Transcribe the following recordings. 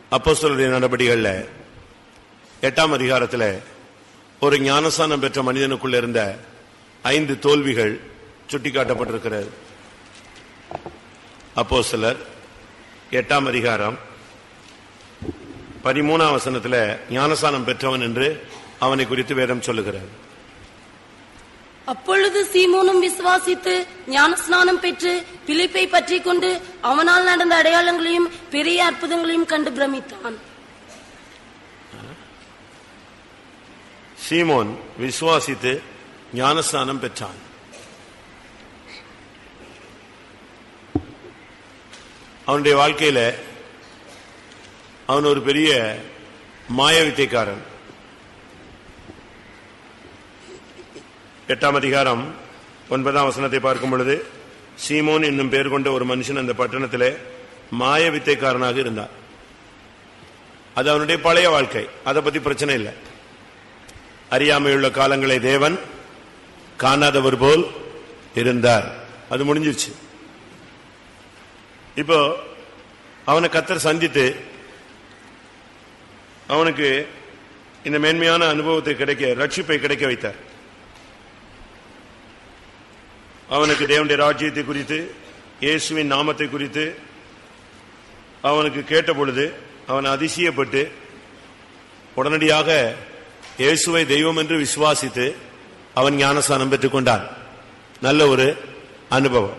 அப்போஸ்தலருடைய நடபடிகள்ல எட்டாம் அதிகாரத்துல ஒரு ஞானஸ்தானம் பெற்ற மனிதனுக்குள்ள இருந்த ஐந்து தோல்விகள் சுட்டிக்காட்டப்பட்டிருக்கிறது அப்போஸ்தலர் எட்டாம் அதிகாரம் பதிமூணாம் வசனத்துல ஞானஸ்தானம் பெற்றவன் என்று அவனை குறித்து வேதம் சொல்லுகிறது அப்பொழுது சீமோனும் விசுவாசித்து ஞானஸ்நானம் பெற்று பிலிப்பை பற்றிக் கொண்டு அவனால் நடந்த அடையாளங்களையும் பெரிய அற்புதங்களையும் கண்டு பிரமித்தான் சீமோன் விசுவாசித்து ஞானஸ்நானம் பெற்றான் அவனுடைய வாழ்க்கையில அவன் ஒரு பெரிய மாய வித்தைக்காரன் எட்டாம் அதிகாரம் ஒன்பதாம் வசனத்தை பார்க்கும் பொழுது சீமோன் என்னும் பெயர் கொண்ட ஒரு மனுஷன் அந்த பட்டணத்திலே மாய வித்தைக்காரனாக இருந்தார் அது அவனுடைய பழைய வாழ்க்கை அதை பத்தி பிரச்சனை இல்லை அறியாமையுள்ள காலங்களை தேவன் காணாதவர் போல் இருந்தார் அது முடிஞ்சிருச்சு இப்போ அவனை கத்தர் சந்தித்து அவனுக்கு இந்த மேன்மையான அனுபவத்தை கிடைக்க ரட்சிப்பை கிடைக்க வைத்தார் அவனுக்கு தேவனுடைய ராஜ்யத்தை குறித்து இயேசுவின் நாமத்தை குறித்து அவனுக்கு கேட்ட பொழுது அவன் அதிசயப்பட்டு உடனடியாக இயேசுவை தெய்வம் என்று விசுவாசித்து அவன் ஞானஸ்தானம் பெற்றுக் கொண்டான் நல்ல ஒரு அனுபவம்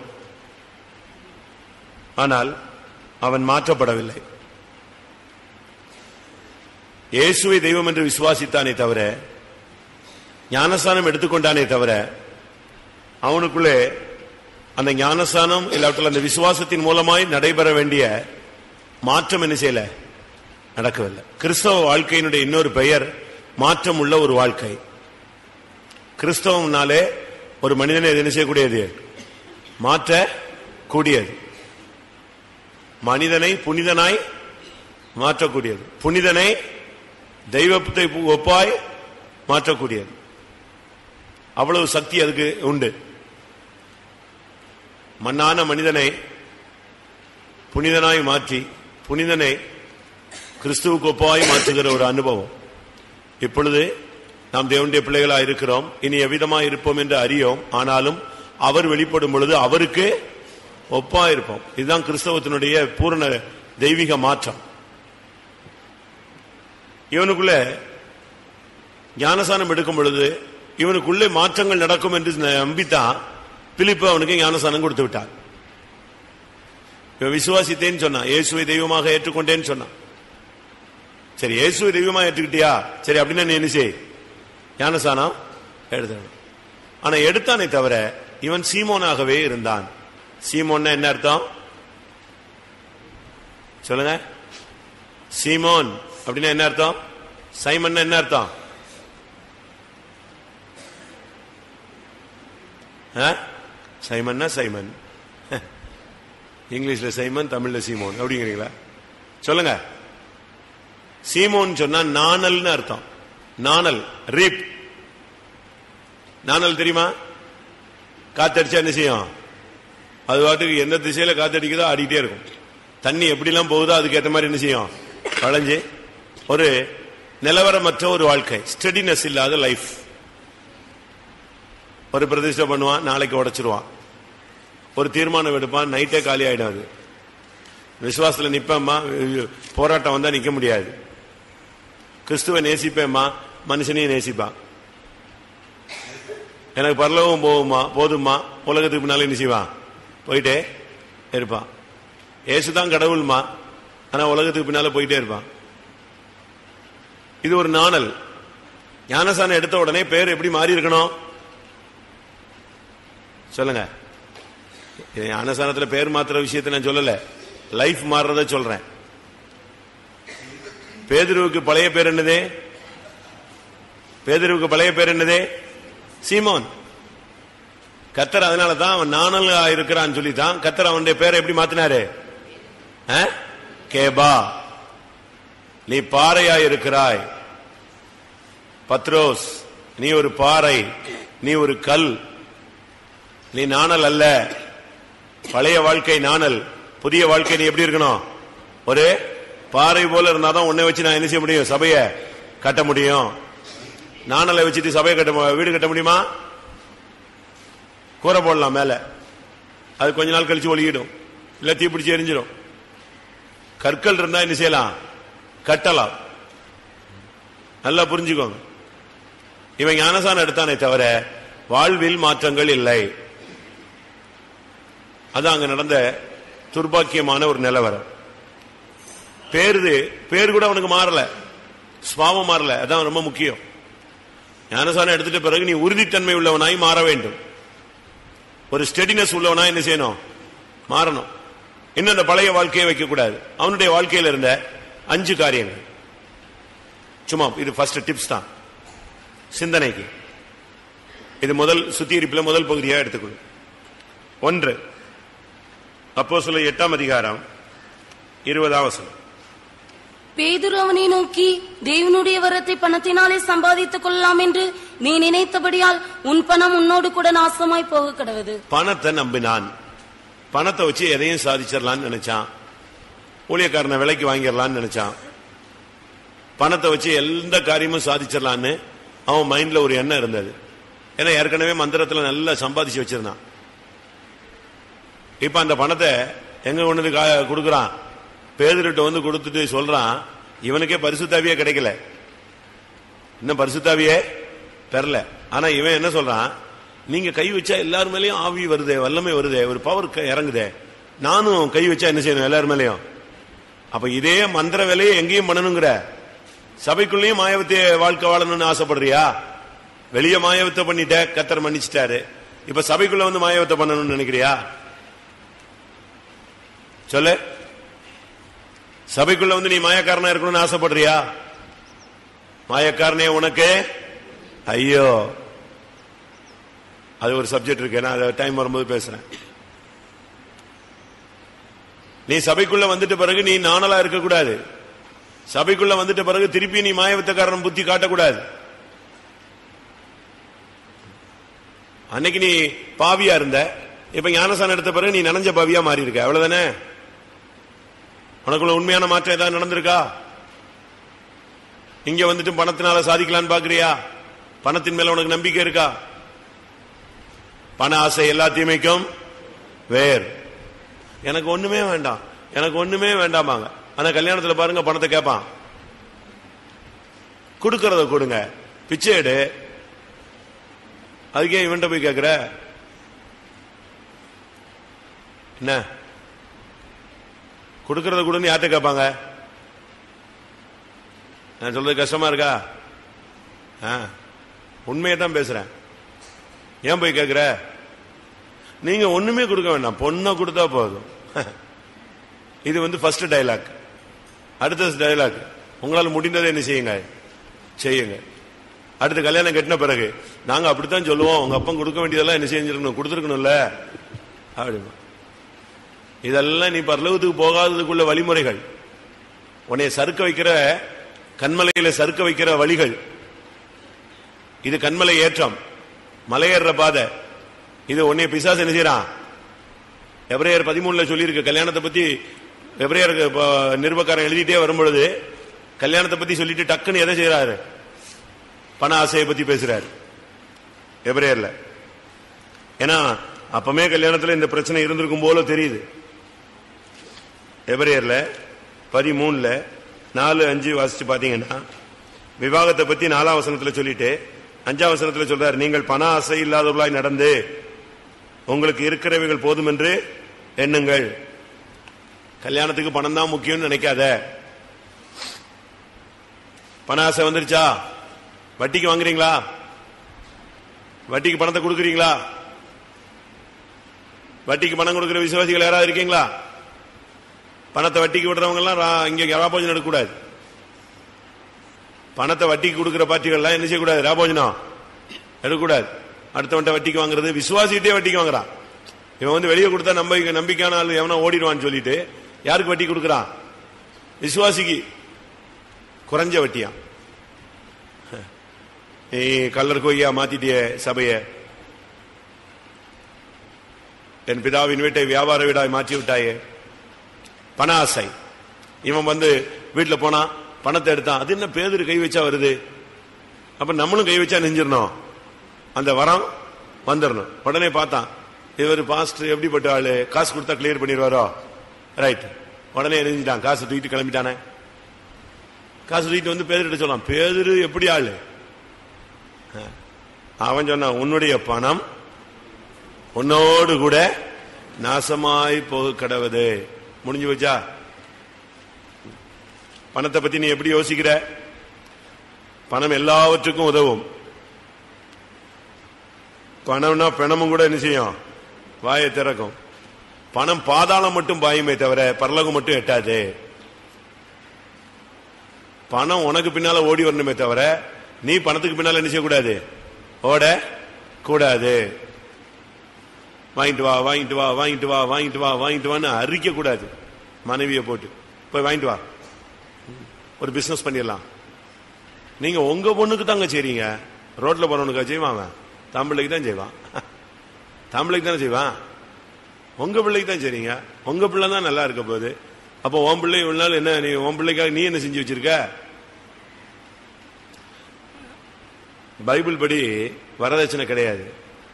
ஆனால் அவன் மாற்றப்படவில்லை இயேசுவை தெய்வம் என்று விசுவாசித்தானே தவிர ஞானஸ்தானம் எடுத்துக்கொண்டானே தவிர அவனுக்குள்ளே அந்த ஞானஸ்தானம் இல்லாவிட்டால் அந்த விசுவாசத்தின் மூலமாய் நடைபெற வேண்டிய மாற்றம் என்ன செய்யல நடக்கவில்லை கிறிஸ்தவ வாழ்க்கையினுடைய இன்னொரு பெயர் மாற்றம் உள்ள ஒரு வாழ்க்கை கிறிஸ்தவம்னாலே ஒரு மனிதனை அது என்ன செய்யக்கூடியது மாற்ற கூடியது மனிதனை புனிதனாய் மாற்றக்கூடியது புனிதனை தெய்வத்தை ஒப்பாய் மாற்றக்கூடியது அவ்வளவு சக்தி அதுக்கு உண்டு மண்ணான மனிதனை புனிதனாய் மாற்றி புனிதனை கிறிஸ்துவுக்கு ஒப்பாய் மாற்றுகிற ஒரு அனுபவம் இப்பொழுது நாம் தேவனுடைய பிள்ளைகளாக இருக்கிறோம் இனி எவ்விதமாய் இருப்போம் என்று அறியோம் ஆனாலும் அவர் வெளிப்படும் பொழுது அவருக்கு ஒப்பா இருப்போம் இதுதான் கிறிஸ்தவத்தினுடைய பூரண தெய்வீக மாற்றம் இவனுக்குள்ள ஞானசானம் எடுக்கும் பொழுது இவனுக்குள்ளே மாற்றங்கள் நடக்கும் என்று நம்பித்தான் பிலிப்பு அவனுக்கு ஞானசானம் கொடுத்து விட்டான் இவன் விசுவாசித்தேன்னு சொன்னான் இயேசுவை தெய்வமாக ஏற்றுக்கொண்டேன்னு சொன்னான் சரி இயேசுவை தெய்வமா ஏற்றுக்கிட்டியா சரி அப்படின்னா நீ என்ன செய் ஞானசானம் எடுத்துக்கணும் ஆனா எடுத்தானே தவிர இவன் சீமோனாகவே இருந்தான் சீமோன்னா என்ன அர்த்தம் சொல்லுங்க சீமோன் அப்படின்னா என்ன அர்த்தம் சைமன் என்ன அர்த்தம் ஆ? சைமன்னா சைமன் இங்கிலீஷ்ல சைமன் தமிழ்ல சீமோன் அப்படிங்கிறீங்களா சொல்லுங்க சீமோன் சொன்னா நாணல்னு அர்த்தம் நாணல் ரீப் நாணல் தெரியுமா காத்தடிச்சா என்ன செய்யும் அது பாட்டுக்கு எந்த திசையில காத்தடிக்குதோ ஆடிக்கிட்டே இருக்கும் தண்ணி எப்படிலாம் போகுதோ அதுக்கேற்ற மாதிரி என்ன செய்யும் வளைஞ்சு ஒரு நிலவரமற்ற ஒரு வாழ்க்கை ஸ்டெடினஸ் இல்லாத லைஃப் ஒரு பிரதிஷ்டை பண்ணுவான் நாளைக்கு உடைச்சிருவான் ஒரு தீர்மானம் எடுப்பான் நைட்டே காலி ஆயிடும் அது விசுவாசத்துல நிப்பேம்மா போராட்டம் வந்தா நிக்க முடியாது கிறிஸ்துவை நேசிப்பேம்மா மனுஷனையும் நேசிப்பான் எனக்கு பரலவும் போகுமா போதுமா உலகத்துக்கு பின்னால என்ன செய்வான் போயிட்டே இருப்பான் ஏசுதான் கடவுள்மா ஆனா உலகத்துக்கு பின்னால போயிட்டே இருப்பான் இது ஒரு நாணல் ஞானசானம் எடுத்த உடனே பேர் எப்படி மாறி இருக்கணும் சொல்லுங்க இது ஞானசானத்துல பேர் மாத்திர விஷயத்தை நான் சொல்லல லைஃப் மாறுறத சொல்றேன் பேதுருவுக்கு பழைய பேர் என்னது பேதுருவுக்கு பழைய பேர் என்னது சீமோன் கத்தர் அதனால தான் அவன் நாணல் இருக்கிறான்னு சொல்லி தான் கத்தர் அவனுடைய பேரை எப்படி மாத்தினாரு ஆ? கேபா நீ பாறையா இருக்கிறாய் பத்ரோஸ் நீ ஒரு பாறை நீ ஒரு கல் நீ நாணல் அல்ல பழைய வாழ்க்கை நாணல் புதிய வாழ்க்கை நீ எப்படி இருக்கணும் ஒரு பாறை போல இருந்தாதான் உன்னை வச்சு நான் என்ன செய்ய முடியும் சபையை கட்ட முடியும் நாணலை வச்சுட்டு சபையை கட்ட மு- வீடு கட்ட முடியுமா கூரை போடலாம் மேல அது கொஞ்ச நாள் கழிச்சு ஒளியிடும் இல்ல தீப்பிடிச்சு எரிஞ்சிடும் கற்கள் இருந்தா என்ன செய்யலாம் கட்டலாம் நல்லா புரிஞ்சுக்கோங்க இவன் ஞானசானம் எடுத்தானே தவிர வாழ்வில் மாற்றங்கள் இல்லை அது அங்க நடந்த துர்பாக்கியமான ஒரு நிலவரம் பேருது பேர் கூட அவனுக்கு மாறல சுவாபம் மாறல அதான் ரொம்ப முக்கியம் ஞானசானம் எடுத்துட்ட பிறகு நீ உறுதித்தன்மை உள்ளவனாய் மாற வேண்டும் ஒரு ஸ்டெடினஸ் உள்ளவனாய் என்ன செய்யணும் மாறணும் இன்னும் அந்த பழைய வாழ்க்கையை வைக்க கூடாது அவனுடைய வாழ்க்கையில இருந்த அஞ்சு காரியங்கள் சும்மா இது ஃபர்ஸ்ட் டிப்ஸ் தான் சிந்தனைக்கு இது முதல் சுத்திகரிப்பில் முதல் பகுதியாக எடுத்துக்கொள்ளும் ஒன்று அப்போ சொல்ல எட்டாம் அதிகாரம் இருபதாம் வசனம் பேதுரு அவனை நோக்கி தேவனுடைய வரத்தை பணத்தினாலே சம்பாதித்துக் கொள்ளலாம் என்று நீ நினைத்தபடியால் உன் பணம் உன்னோடு கூட நாசமாய் போக கடவுது பணத்தை நம்பினான் பணத்தை வச்சு எதையும் சாதிச்சிடலாம்னு நினைச்சான் ஊழியக்காரனை விலைக்கு வாங்கிடலாம்னு நினைச்சான் பணத்தை வச்சு எந்த காரியமும் சாதிச்சிடலான்னு அவன் மைண்ட்ல ஒரு எண்ணம் இருந்தது ஏன்னா ஏற்கனவே மந்திரத்துல நல்லா சம்பாதிச்சு வச்சிருந்தான் இப்ப அந்த பணத்தை எங்க கொண்டு வந்து கா- கொடுக்கறான் பேதர்கிட்ட வந்து கொடுத்துட்டு சொல்றான் இவனுக்கே பரிசுத்தாவியே கிடைக்கல இன்னும் பரிசுத்தாவியே பெறல ஆனா இவன் என்ன சொல்றான் நீங்க கை வச்சா எல்லார் மேலயும் ஆவி வருதே வல்லமை வருதே ஒரு பவர் இறங்குதே நானும் கை வச்சா என்ன செய்யணும் எல்லார் மேலயும் அப்ப இதே மந்திர வேலையை எங்கேயும் பண்ணணுங்கிற சபைக்குள்ளேயும் மாயவத்தை வாழ்க்கை வாழணும்னு ஆசைப்படுறியா வெளிய மாயவத்தை பண்ணிட்ட கத்தர் மன்னிச்சிட்டாரு இப்ப சபைக்குள்ள வந்து மாயவத்தை பண்ணணும்னு நினைக்கிறியா சொல்லு சபைக்குள்ள வந்து நீ மாயக்காரனா இருக்கணும்னு ஆசைப்படுறியா மாயக்காரனே உனக்கு ஐயோ அது ஒரு சப்ஜெக்ட் இருக்கு நான் அதை டைம் வரும்போது பேசுறேன் நீ சபைக்குள்ள வந்துட்ட பிறகு நீ நாணலா இருக்கக்கூடாது சபைக்குள்ள வந்துட்ட பிறகு திருப்பி நீ மாயவத்தக்காரன் புத்தி காட்டக்கூடாது அன்னைக்கு நீ பாவியா இருந்த இப்ப ஞானசானம் எடுத்த பிறகு நீ நனைஞ்ச பாவியா மாறி இருக்க அவ்வளவுதானே உனக்குள்ள உண்மையான மாற்றம் ஏதாவது நடந்திருக்கா இங்க வந்துட்டு பணத்தினால சாதிக்கலான்னு பாக்குறியா பணத்தின் மேல உனக்கு நம்பிக்கை இருக்கா பண ஆசை எல்லா தீமைக்கும் வேர் எனக்கு ஒண்ணுமே வேண்டாம் எனக்கு ஒண்ணுமே வேண்டாமாங்க ஆனா கல்யாணத்துல பாருங்க பணத்தை கேட்பான் கொடுக்கறத கொடுங்க பிச்சை எடு அதுக்கே இவன்ட்ட போய் கேக்குற என்ன கொடுக்கறத கொடுன்னு யார்கிட்ட கேட்பாங்க நான் சொல்றது கஷ்டமா இருக்கா ஆ, உண்மையை தான் பேசுறேன் ஏன் போய் கேக்குற நீங்க ஒண்ணுமே கொடுக்க வேண்டாம் பொண்ணை கொடுத்தா போதும் இது வந்து ஃபர்ஸ்ட் டயலாக் அடுத்த டயலாக் உங்களால் முடிந்ததை என்ன செய்யுங்க செய்யுங்க அடுத்து கல்யாணம் கட்டின பிறகு நாங்க அப்படித்தான் சொல்லுவோம் உங்க அப்பன் கொடுக்க வேண்டியதெல்லாம் என்ன செஞ்சிருக்கணும் கொடுத்துருக்கணும்ல அப்படிமா இதெல்லாம் நீ பரலோகத்துக்கு போகாததுக்குள்ள வழிமுறைகள் உன்னை சறுக்க வைக்கிற கண்மலையில சறுக்க வைக்கிற வழிகள் இது கண்மலை ஏற்றம் மலையேற பாதை இது உன்னை பிசாசு என்ன செய்யறான் எப்ரேயர் பதிமூணுல சொல்லியிருக்கு கல்யாணத்தை பத்தி எப்ரேயர் நிருபக்காரன் எழுதிட்டே வரும்பொழுது கல்யாணத்தை பத்தி சொல்லிட்டு டக்குன்னு எதை செய்யறாரு பண ஆசையை பத்தி பேசுறாரு எப்ரேயர்ல ஏன்னா அப்பமே கல்யாணத்துல இந்த பிரச்சனை இருந்திருக்கும் போல தெரியுது எப்ரேயர்ல பதிமூணுல நாலு அஞ்சு வாசிச்சு பாத்தீங்கன்னா விவாகத்தை பத்தி நாலாம் வசனத்துல சொல்லிட்டு அஞ்சாம் வசனத்துல சொல்றாரு நீங்கள் பண ஆசை இல்லாதவர்களாய் நடந்து உங்களுக்கு இருக்கிறவைகள் போதும் என்று எண்ணுங்கள் கல்யாணத்துக்கு பணம் தான் முக்கியம்னு நினைக்காத பண ஆசை வந்துருச்சா வட்டிக்கு வாங்குறீங்களா வட்டிக்கு பணத்தை கொடுக்குறீங்களா வட்டிக்கு பணம் கொடுக்கிற விசுவாசிகள் யாராவது இருக்கீங்களா பணத்தை வட்டிக்கு விடுறவங்க எல்லாம் ரா- இங்க ராபோஜனம் எடுக்கக்கூடாது பணத்தை வட்டிக்கு கொடுக்கிற பார்ட்டிகள்லாம் என்ன செய்யக்கூடாது ராபோஜனம் எடுக்கக்கூடாது அடுத்தவன்ட்ட வட்டிக்கு வாங்குறது விசுவாசிட்டே வட்டிக்கு வாங்குறான் இவன் வந்து வெளியே கொடுத்தா நம்பிக்கை நம்பிக்கையான ஆள் எவனா ஓடிடுவான்னு சொல்லிட்டு யாருக்கு வட்டி கொடுக்கறான் விசுவாசிக்கு குறைஞ்ச வட்டியா நீ கல்லர் கொய்யா மாத்திட்டிய சபைய என் பிதாவின் வீட்டை வியாபார வீடாய் மாற்றி விட்டாயே பண ஆசை இவன் வந்து வீட்டுல போனா பணத்தை எடுத்தான் அது என்ன பேதர் கை வச்சா வருது அப்ப நம்மளும் கை வச்சா நெஞ்சிடணும் அந்த வரம் வந்துடணும் உடனே பார்த்தான் இவர் பாஸ்டர் எப்படிப்பட்ட ஆளு காசு கொடுத்தா கிளியர் பண்ணிடுவாரோ ரைட் உடனே நெஞ்சிட்டான் காசு தூக்கிட்டு கிளம்பிட்டானே காசு தூக்கிட்டு வந்து பேதர்கிட்ட சொல்லலாம் பேதரு எப்படி ஆளு அஹ். அவன் சொன்னான் உன்னுடைய பணம் உன்னோடு கூட நாசமாய் போக கடவுது முடிஞ்சு வச்சா பணத்தை பத்தி நீ எப்படி யோசிக்கிற பணம் எல்லாவற்றுக்கும் உதவும் பணம்னா பிணமும் கூட என்ன செய்யும் வாயை திறக்கும் பணம் பாதாளம் மட்டும் பாயுமே தவிர பரலோகம் மட்டும் எட்டாது பணம் உனக்கு பின்னால ஓடி வரணுமே தவிர நீ பணத்துக்கு பின்னால என்ன செய்யக்கூடாது ஓட கூடாது வாங்கிட்டு வா வாங்கிட்டு வா வாங்கிட்டு வா வாங்கிட்டு வா வாங்கிட்டு வான்னு அரிக்க கூடாது மனைவியை போட்டு போய் வாங்கிட்டு வா ஒரு பிசினஸ் பண்ணிடலாம் நீங்க உங்க பொண்ணுக்கு தாங்க செய்றீங்க ரோட்ல போறவனுக்கா செய்வான் அவன் தமிழுக்கு தான் செய்வான் தமிழுக்கு தானே செய்வான் உங்க பிள்ளைக்கு தான் செய்றீங்க உங்க பிள்ளை தான் நல்லா இருக்க போகுது அப்போ உன் பிள்ளை இவ்வளவு நாள் என்ன நீ உன் பிள்ளைக்காக நீ என்ன செஞ்சு வச்சிருக்க பைபிள் படி வரதட்சணை கிடையாது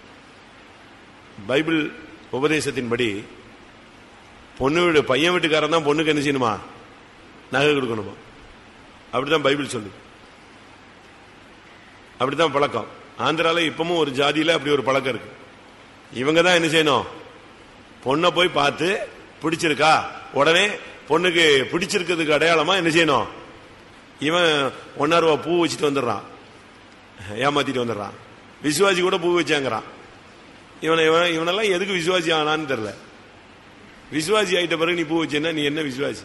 பைபிள் உபதேசத்தின்படி பொண்ணு வீடு பையன் வீட்டுக்காரன் தான் பொண்ணுக்கு என்ன செய்யணுமா நகை கொடுக்கணுமா அப்படிதான் பைபிள் சொல்லு அப்படிதான் பழக்கம் ஆந்திரால இப்பவும் ஒரு ஜாதியில அப்படி ஒரு பழக்கம் இருக்கு இவங்க தான் என்ன செய்யணும் பொண்ணை போய் பார்த்து பிடிச்சிருக்கா உடனே பொண்ணுக்கு பிடிச்சிருக்கிறதுக்கு அடையாளமா என்ன செய்யணும் இவன் ஒன்னா ரூபா பூ வச்சுட்டு வந்துடுறான் ஏமாத்திட்டு வந்துடுறான் விசுவாசி கூட பூ வச்சாங்கிறான் இவனை இவன் இவனெல்லாம் எதுக்கு விசுவாசி ஆனான்னு தெரியல விசுவாசி ஆயிட்ட பிறகு நீ பூ வச்சேன்னா நீ என்ன விசுவாசி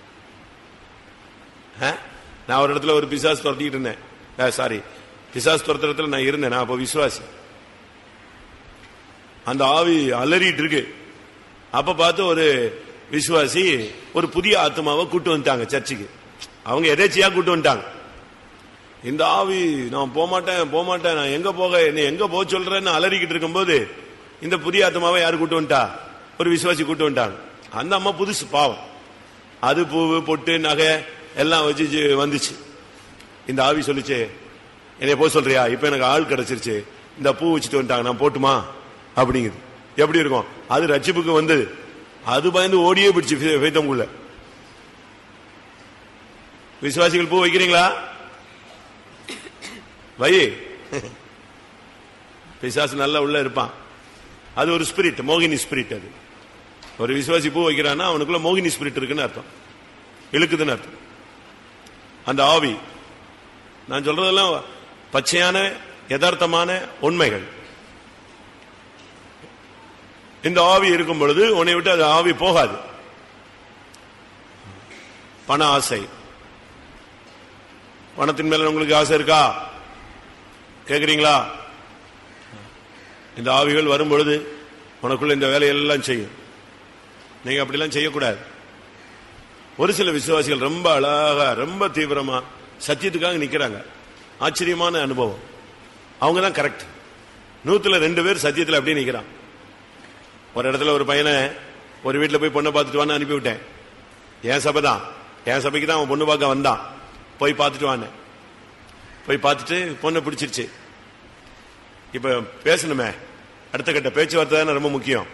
ஆ? நான் ஒரு இடத்துல ஒரு பிசாஸ் துரத்திட்டு இருந்தேன் சாரி பிசாஸ் துரத்துறதுல நான் இருந்தேன் நான் அப்ப விசுவாசி அந்த ஆவி அலறிட்டு இருக்கு அப்ப பார்த்து ஒரு விசுவாசி ஒரு புதிய ஆத்மாவை கூட்டு வந்துட்டாங்க சர்ச்சுக்கு அவங்க எதேச்சியா கூட்டு வந்துட்டாங்க இந்த ஆவி நான் போக மாட்டேன் போக மாட்டேன் நான் எங்க போக என்ன எங்க போக சொல்றேன்னு அலறிக்கிட்டு இருக்கும்போது இந்த புதிய ஆத்மாவை யாரு கூட்டு வந்துட்டா ஒரு விசுவாசி கூட்டு வந்துட்டாங்க அந்த அம்மா புதுசு பாவம் அது பூவு பொட்டு நகை எல்லாம் வச்சு வந்துச்சு இந்த ஆவி சொல்லுச்சு என்னைய போக சொல்றியா இப்ப எனக்கு ஆள் கிடைச்சிருச்சு இந்த பூ வச்சுட்டு வந்துட்டாங்க நான் போட்டுமா அப்படிங்குது எப்படி இருக்கும் அது ரட்சிப்புக்கு வந்தது அது பயந்து ஓடியே பிடிச்சு ஃபைத்தம்குள்ள விசுவாசிகள் பூ வைக்கிறீங்களா வை பிசாசு நல்லா உள்ள இருப்பான் அது ஒரு ஸ்பிரிட் மோகினி ஸ்பிரிட் அது ஒரு விசுவாசி பூ வைக்கிறான்னா அவனுக்குள்ள மோகினி ஸ்பிரிட் இருக்குன்னு அர்த்தம் இழுக்குதுன்னு அர்த்தம் அந்த ஆவி நான் சொல்றதெல்லாம் பச்சையான யதார்த்தமான உண்மைகள் இந்த ஆவி இருக்கும் பொழுது உன்னை விட்டு அது ஆவி போகாது பண ஆசை பணத்தின் மேல உங்களுக்கு ஆசை இருக்கா கேக்குறீங்களா இந்த ஆவிகள் வரும் பொழுது உனக்குள்ள இந்த வேலையெல்லாம் செய்யும் நீங்க அப்படிலாம் செய்யக்கூடாது ஒரு சில விசுவாசிகள் ரொம்ப அழகா ரொம்ப தீவிரமா சத்தியத்துக்காக நிக்கிறாங்க ஆச்சரியமான அனுபவம் அவங்க தான் கரெக்ட் நூத்துல ரெண்டு பேர் சத்தியத்துல அப்படியே நிக்கிறான் ஒரு இடத்துல ஒரு பையனை ஒரு வீட்டுல போய் பொண்ணை பார்த்துட்டு வான்னு அனுப்பி விட்டேன் என் சபை தான் என் சபைக்கு தான் அவன் பொண்ணு பார்க்க வந்தான் போய் பார்த்துட்டு வான்னு போய் பார்த்துட்டு பொண்ணை பிடிச்சிருச்சு இப்ப பேசணுமே அடுத்த கட்ட பேச்சுவார்த்தை தானே ரொம்ப முக்கியம்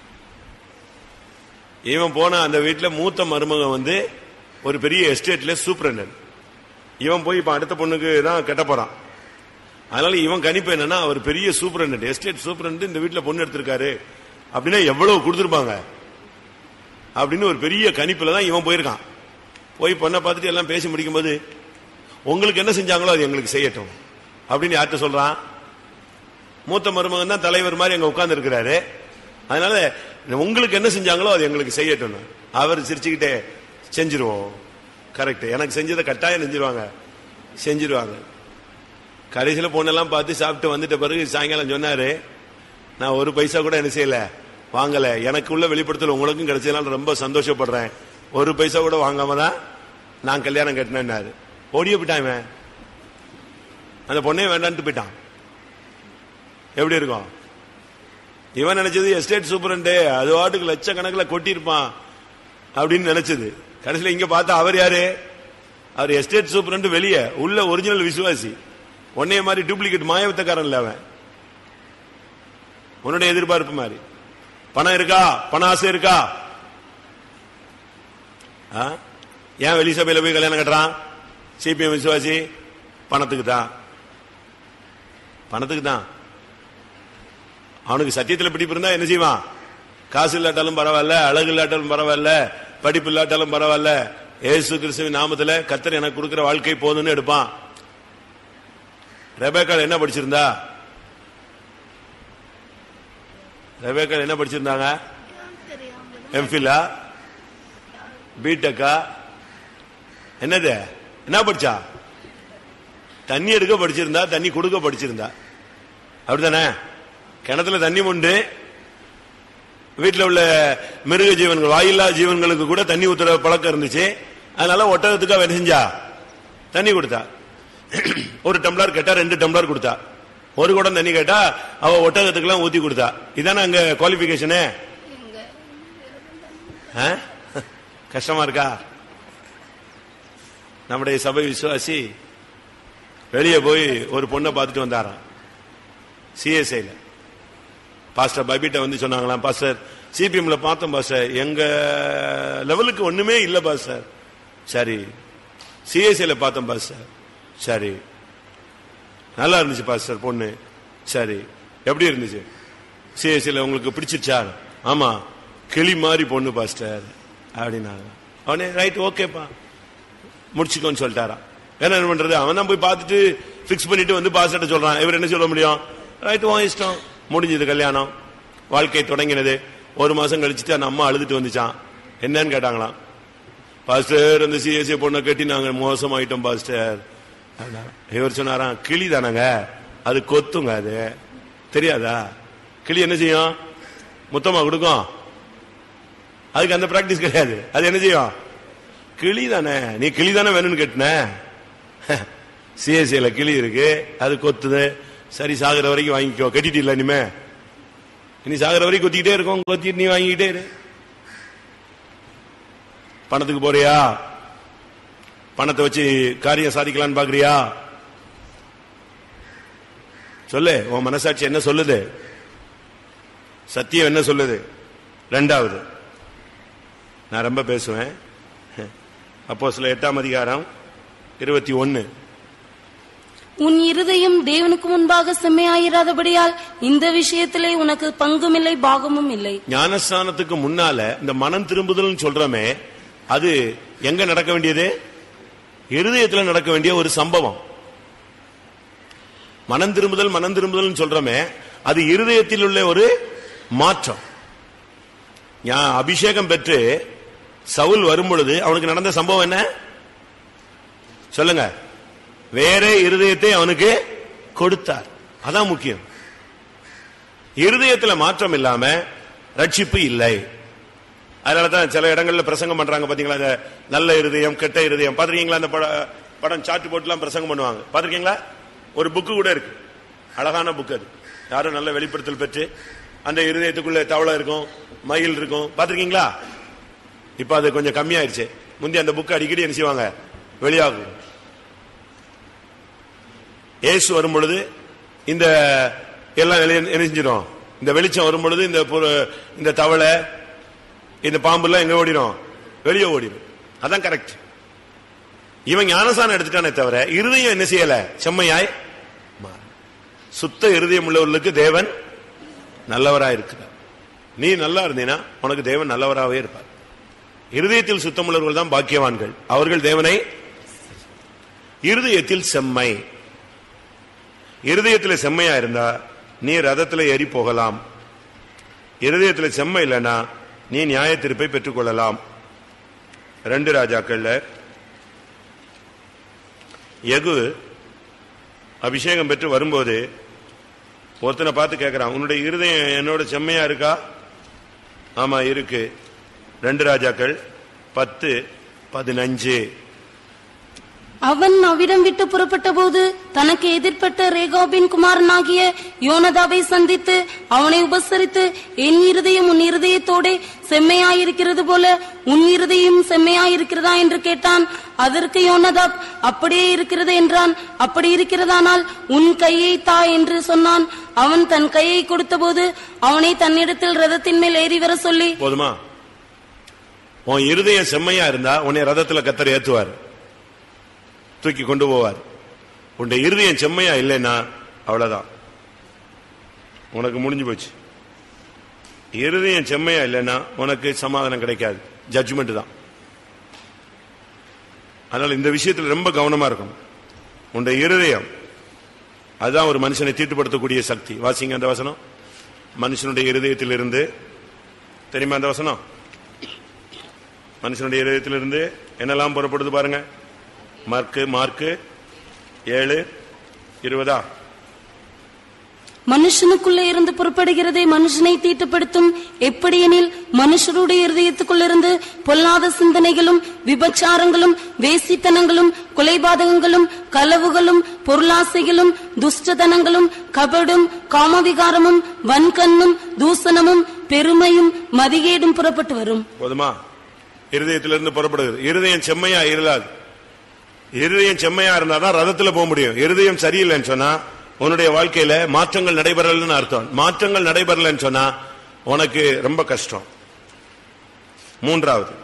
இவன் போன அந்த வீட்டுல மூத்த மருமகன் வந்து ஒரு பெரிய எஸ்டேட்ல சூப்பரண்டன் இவன் போய் இப்ப அடுத்த பொண்ணுக்கு தான் கட்ட போறான் அதனால இவன் கணிப்பு என்னன்னா அவர் பெரிய சூப்பரண்ட் எஸ்டேட் சூப்பரண்ட் இந்த வீட்டுல பொண்ணு எடுத்திருக்காரு அப்படின்னா எவ்வளவு கொடுத்துருப்பாங்க அப்படின்னு ஒரு பெரிய கணிப்புல தான் இவன் போயிருக்கான் போய் பொண்ணை பார்த்துட்டு எல்லாம் பேசி முடிக்கும்போது உங்களுக்கு என்ன செஞ்சாங்களோ அது எங்களுக்கு செய்யட்டும் அப்படின்னு யார்கிட்ட சொல்றான் மூத்த மருமகன் தான் தலைவர் மாதிரி அங்க உட்கார்ந்து இருக்கிறாரு அதனால உங்களுக்கு என்ன செஞ்சாங்களோ அது எங்களுக்கு செய்யட்டும் அவர் சிரிச்சுக்கிட்டே செஞ்சிருவோம் கரெக்ட் எனக்கு செஞ்சதை கட்டாயம் செஞ்சிருவாங்க செஞ்சிருவாங்க கடைசியில் பொண்ணெல்லாம் பார்த்து சாப்பிட்டு வந்துட்ட பிறகு சாயங்காலம் சொன்னாரு நான் ஒரு பைசா கூட என்ன செய்யல வாங்கல எனக்குள்ள வெளிப்படுத்தல உங்களுக்கும் கிடைச்சதுனால ரொம்ப சந்தோஷப்படுறேன் ஒரு பைசா கூட வாங்காம தான் நான் கல்யாணம் கட்டினேன்னாரு ஓடியே போயிட்டான் இவன் அந்த பொண்ணே வேண்டான்ட்டு போயிட்டான் எப்படி இருக்கும் இவன் நினைச்சது எஸ்டேட் சூப்பரண்டே அது வாட்டுக்கு லட்சக்கணக்கில் கொட்டியிருப்பான் அப்படின்னு நினைச்சது கடைசியில் இங்க பார்த்தா அவர் யாரு அவர் எஸ்டேட் சூப்பரண்ட் வெளியே உள்ள ஒரிஜினல் விசுவாசி உன்னைய மாதிரி டூப்ளிகேட் மாயவத்தக்காரன் இல்ல அவன் உன்னுடைய எதிர்பார்ப்பு மாதிரி பணம் இருக்கா பண ஆசை இருக்கா ஆ? ஏன் வெளி சபையில போய் கல்யாணம் கட்டுறான் சிபிஎம் விசுவாசி பணத்துக்கு தான் பணத்துக்கு தான் அவனுக்கு சத்தியத்தில் பிடிப்பு இருந்தா என்ன செய்வான் காசு இல்லாட்டாலும் பரவாயில்ல அழகு இல்லாட்டாலும் பரவாயில்ல படிப்பு இல்லாட்டாலும் பரவாயில்ல ஏசு கிறிஸ்துவின் நாமத்துல கத்தர் எனக்கு கொடுக்கிற வாழ்க்கை போதும்னு எடுப்பான் ரெபேக்கால் என்ன படிச்சிருந்தா ரெபேக்கால் என்ன படிச்சிருந்தாங்க எம்ஃபிலா பிடெக்கா என்னது என்ன படிச்சா தண்ணி எடுக்க படிச்சிருந்தா தண்ணி கொடுக்க படிச்சிருந்தா அப்படிதானே கிணத்துல தண்ணி உண்டு வீட்டுல உள்ள மிருக ஜீவன்கள் வாயில்லா ஜீவன்களுக்கு கூட தண்ணி ஊத்துற பழக்கம் இருந்துச்சு அதனால ஒட்டகத்துக்கு அவ என்ன செஞ்சா தண்ணி கொடுத்தா ஒரு டம்ளர் கேட்டா ரெண்டு டம்ளர் கொடுத்தா ஒரு குடம் தண்ணி கேட்டா அவ ஒட்டகத்துக்கு எல்லாம் ஊத்தி கொடுத்தா இதானே அங்க குவாலிபிகேஷனு கஷ்டமா இருக்கா நம்முடைய சபை விசுவாசி வெளியே போய் ஒரு பொண்ணை பார்த்துட்டு வந்தாராம் சிஎஸ்ஐல பாஸ்டர் பபிட்ட வந்து சொன்னாங்களாம் பாஸ்டர் சிபிஎம்ல பார்த்தோம் பாஸ்டர் எங்க லெவலுக்கு ஒண்ணுமே இல்ல பாஸ்டர் சரி சிஎஸ்ஐல பார்த்தோம் பாஸ்டர் சரி நல்லா இருந்துச்சு பாஸ்டர் பொண்ணு சரி எப்படி இருந்துச்சு சிஎஸ்ஐல உங்களுக்கு பிடிச்சிருச்சா ஆமா கிளி மாதிரி பொண்ணு பாஸ்டர் அப்படின்னாங்க அவனே ரைட் ஓகேப்பா முடிச்சுக்கோன்னு சொல்லிட்டாராம் என்ன என்ன பண்றது அவன் தான் போய் பார்த்துட்டு பிக்ஸ் பண்ணிட்டு வந்து பாஸ்டர்ட்ட சொல்றான் இவர் என்ன சொல்ல முடியும் ரைட் உன் இஷ்டம் முடிஞ்சது கல்யாணம் வாழ்க்கை தொடங்கினது ஒரு மாசம் கழிச்சுட்டு அந்த அம்மா அழுதுட்டு வந்துச்சான் என்னன்னு கேட்டாங்களாம் பாஸ்டர் அந்த சிஎஸ்சி பொண்ணை கட்டி நாங்க மோசமாயிட்டோம் பாஸ்டர் அப்படின்னாராம். இவர் சொன்னாராம் கிளி தானங்க அது கொத்துங்க அது தெரியாதா கிளி என்ன செய்யும் முத்தமா கொடுக்கும் அதுக்கு அந்த பிராக்டிஸ் கிடையாது அது என்ன செய்யும் கிளி தானே நீ கிளி தானே வேணும்னு கேட்டின சிஎஸ்சியில கிளி இருக்கு அது கொத்துது சரி சாகுற வரைக்கும் வாங்கிக்கோ கட்டிட்டு இல்ல இனிமே இனி சாகுற வரைக்கும் கொத்திக்கிட்டே இருக்கும் கொத்திட்டு நீ வாங்கிக்கிட்டே இரு பணத்துக்கு போறியா பணத்தை வச்சு காரியம் சாதிக்கலாம்னு பாக்குறியா சொல்லு உன் மனசாட்சி என்ன சொல்லுது சத்தியம் என்ன சொல்லுது ரெண்டாவது நான் ரொம்ப பேசுவேன் அப்போ சில எட்டாம் அதிகாரம் இருபத்தி ஒன்னு உன் இருதயம் தேவனுக்கு முன்பாக செம்மையாயிராதபடியால் இந்த விஷயத்திலே உனக்கு பங்குமில்லை பாகமும் இல்லை ஞானஸ்தானத்துக்கு முன்னால இந்த மனம் திரும்புதல் சொல்றமே அது எங்க நடக்க வேண்டியது இருதயத்துல நடக்க வேண்டிய ஒரு சம்பவம் மனம் திரும்புதல் மனம் திரும்புதல் சொல்றமே அது இருதயத்தில் உள்ள ஒரு மாற்றம் ஞா- அபிஷேகம் பெற்று சவுல் வரும் பொழுது அவனுக்கு நடந்த சம்பவம் என்ன சொல்லுங்க வேற இருதயத்தை அவனுக்கு கொடுத்தார் அதான் முக்கியம் இருதயத்துல மாற்றம் இல்லாம ரட்சிப்பு இல்லை அதனாலதான் சில இடங்கள்ல பிரசங்கம் பண்றாங்க பாத்தீங்களா இந்த நல்ல இருதயம் கெட்ட இருதயம் பாத்திருக்கீங்களா அந்த பட- படம் சாட்டு போட்டுலாம் பிரசங்கம் பண்ணுவாங்க பாத்திருக்கீங்களா ஒரு புக்கு கூட இருக்கு அழகான புக் அது யாரும் நல்ல வெளிப்படுத்தல் பெற்று அந்த இருதயத்துக்குள்ள தவளை இருக்கும் மயில் இருக்கும் பாத்திருக்கீங்களா இப்ப அது கொஞ்சம் கம்மியாயிருச்சு முந்தி அந்த புக் அடிக்கடி என்ன செய்வாங்க வெளியாகும் இயேசு வரும் பொழுது இந்த எல்லாம் வெளிய என்ன செஞ்சிடும் இந்த வெளிச்சம் வரும் பொழுது இந்த புற- இந்த தவளை இந்த பாம்பு எல்லாம் எங்க ஓடிடும் வெளியே ஓடிடும் அதான் கரெக்ட் இவன் ஞானசானம் எடுத்துட்டானே தவிர இருதயம் என்ன செய்யல செம்மையாய் மாறல. சுத்த இருதயம் உள்ளவர்களுக்கு தேவன் நல்லவராய் இருக்கிறார் நீ நல்லா இருந்தீனா உனக்கு தேவன் நல்லவராகவே இருப்பார் இருதயத்தில் சுத்தமுள்ளவர்கள் தான் பாக்கியவான்கள் அவர்கள் தேவனை இருதயத்தில் செம்மை இருதயத்தில் செம்மையா இருந்தா நீ ரதத்துல ஏறி போகலாம் இருதயத்தில் செம்மை இல்லைன்னா நீ நியாய தீர்ப்பை பெற்றுக்கொள்ளலாம் ரெண்டு ராஜாக்கள்ல யகு அபிஷேகம் பெற்று வரும்போது ஒருத்தனை பார்த்து கேட்கிறான் உன்னுடைய இருதயம் என்னோட செம்மையா இருக்கா ஆமா இருக்கு ரெண்டு ராஜாக்கள் பத்து பதினஞ்சு அவன் அவ்விடம் விட்டு புறப்பட்ட போது தனக்கு எதிர்ப்பட்ட ரேகாபின் குமாரனாகிய யோனதாவை சந்தித்து அவனை உபசரித்து என் இருதயம் உன் இருதயத்தோடே செம்மையாயிருக்கிறது போல உன் இருதயம் செம்மையாயிருக்கிறதா என்று கேட்டான் அதற்கு யோனதாப் அப்படியே இருக்கிறது என்றான் அப்படி இருக்கிறதானால் உன் கையை தா என்று சொன்னான் அவன் தன் கையை கொடுத்தபோது அவனை தன்னிடத்தில் ரதத்தின் மேல் ஏறி வர சொல்லி போதுமா உன் இருதயம் செம்மையா இருந்தா உன்னை ரதத்துல கத்தர் ஏத்துவார் தூக்கி கொண்டு போவார் உன்னுடைய இருதயம் செம்மையா இல்லைன்னா அவ்வளவுதான் உனக்கு முடிஞ்சு போச்சு இருதயம் செம்மையா இல்லைன்னா உனக்கு சமாதானம் கிடைக்காது ஜட்ஜ்மெண்ட் தான் அதனால இந்த விஷயத்துல ரொம்ப கவனமா இருக்கணும் உன்னுடைய இருதயம் அதுதான் ஒரு மனுஷனை தீட்டுப்படுத்தக்கூடிய சக்தி வாசிங்க அந்த வசனம் மனுஷனுடைய இருதயத்திலிருந்து தெரியுமா அந்த வசனம் மனுஷனுடைய இதயத்திலிருந்து என்னெல்லாம் புறப்படுது பாருங்க மார்க்கு மார்க்கு ஏழு இருபதா மனுஷனுக்குள்ளே இருந்து புறப்படுகிறதே மனுஷனை தீட்டுப்படுத்தும் எப்படியெனில் மனுஷருடைய இருதயத்துக்குள்ளிருந்து பொல்லாத சிந்தனைகளும் விபச்சாரங்களும் வேசித்தனங்களும் கொலைபாதகங்களும் களவுகளும் பொருளாசைகளும் துஷ்டதனங்களும் கபடும் காமவிகாரமும் வன்கண்ணும் தூசணமும் பெருமையும் மதிகேடும் புறப்பட்டு வரும் போதுமா இருதயத்திலிருந்து புறப்படுகிறது இருதயம் செம்மையா இல்லாது இருதயம் செம்மையா இருந்தாதான் ரதத்துல போக முடியும் இருதயம் சரியில்லைன்னு சொன்னா உன்னுடைய வாழ்க்கையில மாற்றங்கள் நடைபெறலன்னு அர்த்தம் மாற்றங்கள் நடைபெறலன்னு சொன்னா உனக்கு ரொம்ப கஷ்டம் மூன்றாவது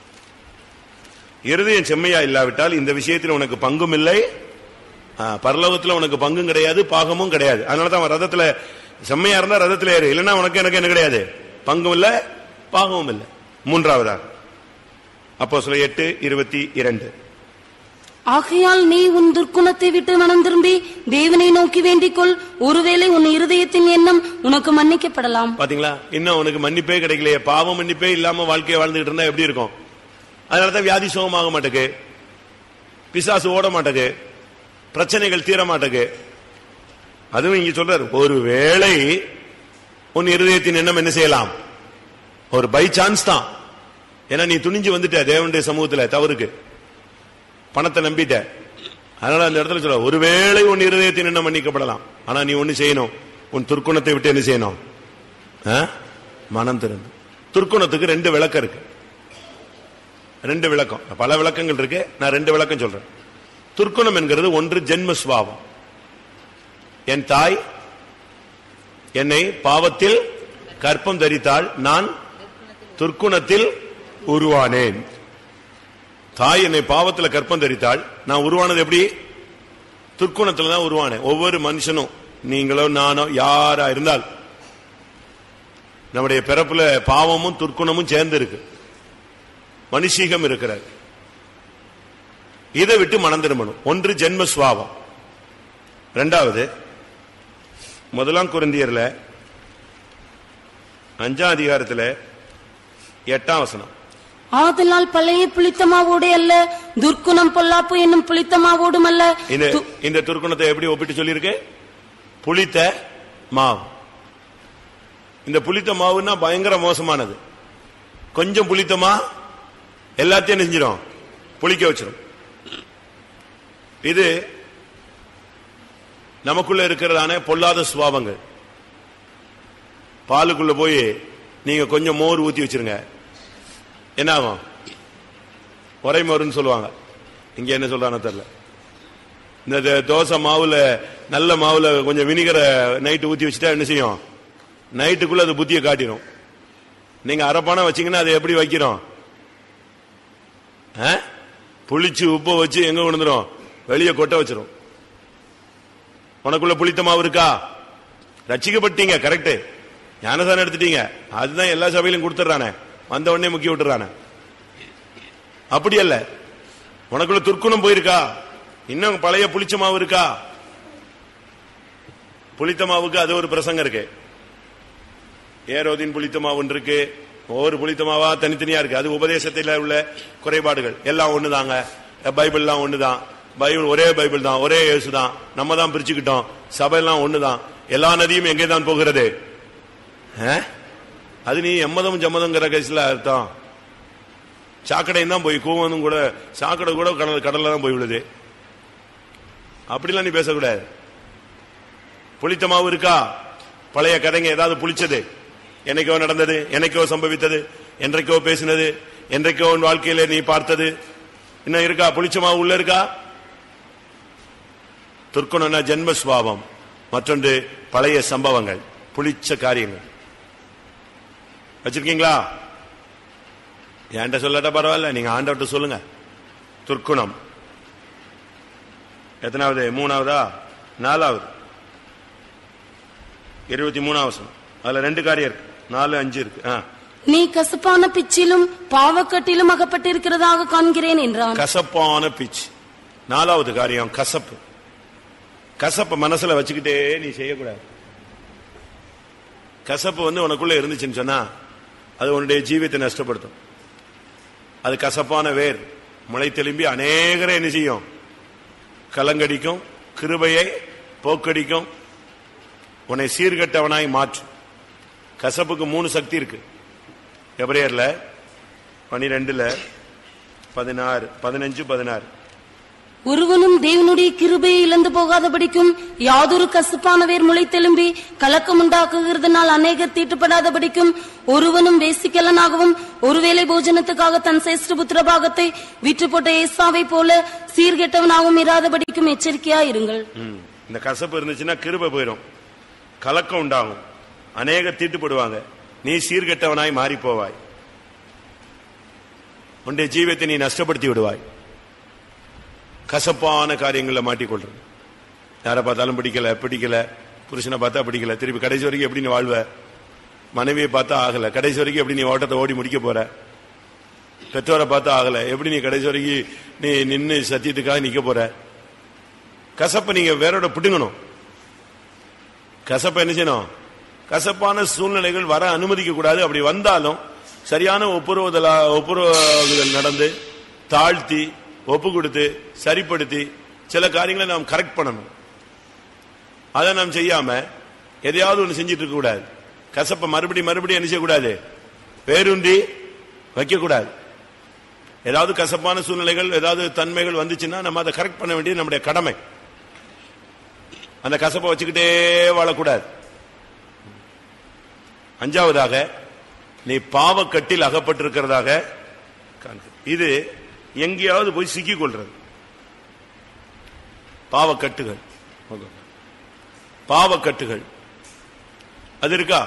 இருதயம் செம்மையா இல்லாவிட்டால் இந்த விஷயத்தில் உனக்கு பங்கும் இல்லை ஆ, பரலோகத்துல உனக்கு பங்கும் கிடையாது பாகமும் கிடையாது அதனாலதான் அவன் ரதத்துல செம்மையா இருந்தா ரதத்துல ஏறு இல்லைன்னா உனக்கு எனக்கு என்ன கிடையாது பங்கும் இல்ல பாகமும் இல்லை மூன்றாவதாக அப்போ சொல்ல எட்டு இருபத்தி இரண்டு ஆகையால் நீ உன் துர்க்குணத்தை விட்டு மனம் திரும்பி தேவனை நோக்கி வேண்டிக்கொள் ஒருவேளை உன் இருதயத்தின் எண்ணம் உனக்கு மன்னிக்கப்படலாம் பாத்தீங்களா இன்னும் உனக்கு மன்னிப்பே கிடைக்கலையே பாவம் மன்னிப்பே இல்லாம வாழ்க்கையை வாழ்ந்துகிட்டு இருந்தா எப்படி இருக்கும் அதனாலதான் வியாதி சுகமாக மாட்டேக்கு பிசாசு ஓட மாட்டேக்கு பிரச்சனைகள் தீர மாட்டேக்கு அதுவும் இங்க சொல்றாரு ஒருவேளை உன் இருதயத்தின் எண்ணம் என்ன செய்யலாம் ஒரு பை சான்ஸ் தான் ஏன்னா நீ துணிஞ்சு வந்துட்ட தேவனுடைய சமூகத்துல தவறுக்கு பணத்தை நம்பிட்ட அதனால அந்த இடத்துல சொல்ல ஒருவேளை உன் இருதயத்தின் எண்ணம் மன்னிக்கப்படலாம் ஆனா நீ ஒண்ணு செய்யணும் உன் துர்க்குணத்தை விட்டு என்ன செய்யணும் ஆ? மனம் திறந்து துர்க்குணத்துக்கு ரெண்டு விளக்கம் இருக்கு ரெண்டு விளக்கம் பல விளக்கங்கள் இருக்கு நான் ரெண்டு விளக்கம் சொல்றேன் துர்க்குணம் என்கிறது ஒன்று ஜென்ம சுவாவம் என் தாய் என்னை பாவத்தில் கற்பம் தரித்தாள் நான் துர்க்குணத்தில் உருவானேன் தாய் என்னை பாவத்தில் கற்பம் தரித்தாள் நான் உருவானது எப்படி துர்க்குணத்துல தான் உருவானேன் ஒவ்வொரு மனுஷனும் நீங்களோ நானோ யாரா இருந்தால் நம்முடைய பிறப்புல பாவமும் துர்க்குணமும் சேர்ந்து இருக்கு மனுஷீகம் இருக்கிறார் இதை விட்டு மனம் திரும்பணும் ஒன்று ஜென்ம சுவாவம் ரெண்டாவது முதலாம் குருந்தியர்ல அஞ்சாம் அதிகாரத்துல எட்டாம் வசனம் ஆதலால் பழைய புளித்தமாவோடே அல்ல துர்க்குணம் பொல்லாப்பு என்னும் புளித்தமாவோடும் அல்ல இந்த து- இந்த துர்க்குணத்தை எப்படி ஒப்பிட்டு சொல்லியிருக்கு புளித்த மாவு இந்த புளித்த மாவுன்னா பயங்கர மோசமானது கொஞ்சம் புளித்தமா எல்லாத்தையும் நெஞ்சிடும் புளிக்க வச்சிடும் இது நமக்குள்ள இருக்கிறதான பொல்லாத சுவாபங்கள் பாலுக்குள்ள போய் நீங்க கொஞ்சம் மோர் ஊத்தி வச்சிருங்க என்ன ஆகும் உரை மோருன்னு சொல்லுவாங்க இங்க என்ன சொல்றானோ தெரியல இந்த த- தோசை மாவுல நல்ல மாவுல கொஞ்சம் வினிகரை நைட்டு ஊத்தி வச்சுட்டா என்ன செய்யும் நைட்டுக்குள்ள அது புத்தியை காட்டிடும் நீங்க அரைப்பானை வச்சீங்கன்னா அது எப்படி வைக்கிறோம் ஆ? புளிச்சு உப்பை வச்சு எங்க விழுந்துரும் வெளியே கொட்ட வச்சிரும் உனக்குள்ள புளித்த மாவு இருக்கா ரட்சிக்கப்பட்டீங்க கரெக்ட் ஞானசானம் எடுத்துட்டீங்க அதுதான் எல்லா சபையிலும் கொடுத்துட்றானே வந்த உடனே முக்கிய விட்டுறானே அப்படி அல்ல உனக்குள்ள துர்க்குணம் போயிருக்கா இன்னும் பழைய புளிச்ச மாவு இருக்கா புளித்த மாவுக்கு அது ஒரு பிரசங்கம் இருக்கு ஏரோதின் புளித்த மாவு ஒன்று இருக்கு ஒவ்வொரு புளித்த மாவா தனித்தனியா இருக்கு அது உபதேசத்தில் உள்ள குறைபாடுகள் எல்லாம் ஒண்ணுதாங்க பைபிள்லாம் ஒண்ணுதான் பைபிள் ஒரே பைபிள் தான் ஒரே இயேசு தான் நம்ம தான் பிரிச்சுக்கிட்டோம் சபையெல்லாம் ஒண்ணுதான் எல்லா நதியும் எங்கே தான் போகிறது ஆ? அது நீ எம்மதம் ஜம்மதங்கிற கேஸ்ல அர்த்தம் சாக்கடையும் தான் போய் கூவனும் கூட சாக்கடை கூட கடல் கடல்ல தான் போய் விழுது அப்படிலாம் நீ பேசக்கூடாது புளித்த மாவு இருக்கா பழைய கதைங்க ஏதாவது புளிச்சது என்னைக்கோ நடந்தது என்னைக்கோ சம்பவித்தது என்றைக்கோ பேசினது என்றைக்கோ உன் வாழ்க்கையில நீ பார்த்தது இன்னும் இருக்கா புளிச்ச மாவு உள்ள இருக்கா துர்க்குணம்னா ஜென்ம சுவாவம் மற்றொன்று பழைய சம்பவங்கள் புளிச்ச காரியங்கள் வச்சிருக்கீங்களா என்கிட்ட சொல்லட்ட பரவாயில்ல நீங்க ஆண்டவர்கிட்ட சொல்லுங்க துர்க்குணம் எத்தனாவது மூணாவதா நாலாவது இருபத்தி மூணாவது அதுல ரெண்டு காரியம் இருக்கு நாலு அஞ்சு இருக்கு ஆ. நீ கசப்பான பிச்சிலும் பாவக்கட்டிலும் அகப்பட்டிருக்கிறதாக காண்கிறேன் என்றான் கசப்பான பிச் நாலாவது காரியம் கசப்பு கசப்பை மனசுல வச்சுக்கிட்டே நீ செய்யக்கூடாது கசப்பு வந்து உனக்குள்ள இருந்துச்சுன்னு சொன்னா அது உன்னுடைய ஜீவியத்தை நஷ்டப்படுத்தும் அது கசப்பான வேர் முளை தெலும்பி அநேகரை என்ன செய்யும் கலங்கடிக்கும் கிருபையை போக்கடிக்கும் உன்னை சீர்கட்டவனாய் மாற்றும் கசப்புக்கு மூணு சக்தி இருக்கு எபிரேயர்ல பனிரெண்டுல பதினாறு பதினஞ்சு பதினாறு ஒருவனும் தேவனுடைய கிருபையை இழந்து போகாதபடிக்கும் யாதொரு கசப்பான வேர் முளைத்தெலும்பி கலக்கம் உண்டாக்குகிறதுனால் அநேகர் தீட்டுப்படாதபடிக்கும் ஒருவனும் வேசிக்கலனாகவும் ஒருவேளை போஜனத்துக்காக தன் சேஷ்ட புத்திர பாகத்தை விற்று போட்ட ஏசாவை போல சீர்கெட்டவனாகவும் இராதபடிக்கும் எச்சரிக்கையா இருங்கள் ம். இந்த கசப்பு இருந்துச்சுன்னா கிருபை போயிடும் கலக்கம் உண்டாகும் அநேக தீட்டுப்படுவாங்க நீ சீர்கெட்டவனாய் மாறி போவாய் உன்னுடைய ஜீவியத்தை நீ நஷ்டப்படுத்தி விடுவாய் கசப்பான காரியங்களை மாட்டிக்கொள்றது யாரை பார்த்தாலும் பிடிக்கல பிடிக்கல புருஷனை பார்த்தா பிடிக்கல திருப்பி கடைசி வரைக்கும் எப்படி நீ வாழ்வ மனைவியை பார்த்தா ஆகல கடைசி வரைக்கும் எப்படி நீ ஓட்டத்தை ஓடி முடிக்க போற பெற்றோரை பார்த்தா ஆகல எப்படி நீ கடைசி வரைக்கும் நீ நின்னு சத்தியத்துக்காக நிக்க போற கசப்பை நீங்க வேறோட பிடுங்கணும் கசப்பை என்ன செய்யணும் கசப்பான சூழ்நிலைகள் வர அனுமதிக்க கூடாது அப்படி வந்தாலும் சரியான ஒப்புருவதலா ஒப்புருவல் நடந்து தாழ்த்தி ஒப்பு கொடுத்து சரிப்படுத்தி சில காரியங்களை நாம் கரெக்ட் பண்ணணும் அதை நாம் செய்யாம எதையாவது ஒன்று செஞ்சிட்டு இருக்க கூடாது கசப்பை மறுபடி மறுபடியும் என்ன செய்யக்கூடாது வேரூன்றி வைக்கக்கூடாது ஏதாவது கசப்பான சூழ்நிலைகள் ஏதாவது தன்மைகள் வந்துச்சுன்னா நம்ம அதை கரெக்ட் பண்ண வேண்டியது நம்முடைய கடமை அந்த கசப்பை வச்சுக்கிட்டே வாழக்கூடாது அஞ்சாவதாக நீ பாவக்கட்டில் அகப்பட்டிருக்கிறதாக காண்க. இது எங்கேயாவது போய் சிக்கிக் கொள்றது பாவக்கட்டுகள் பாவக்கட்டுகள் அது இருக்கா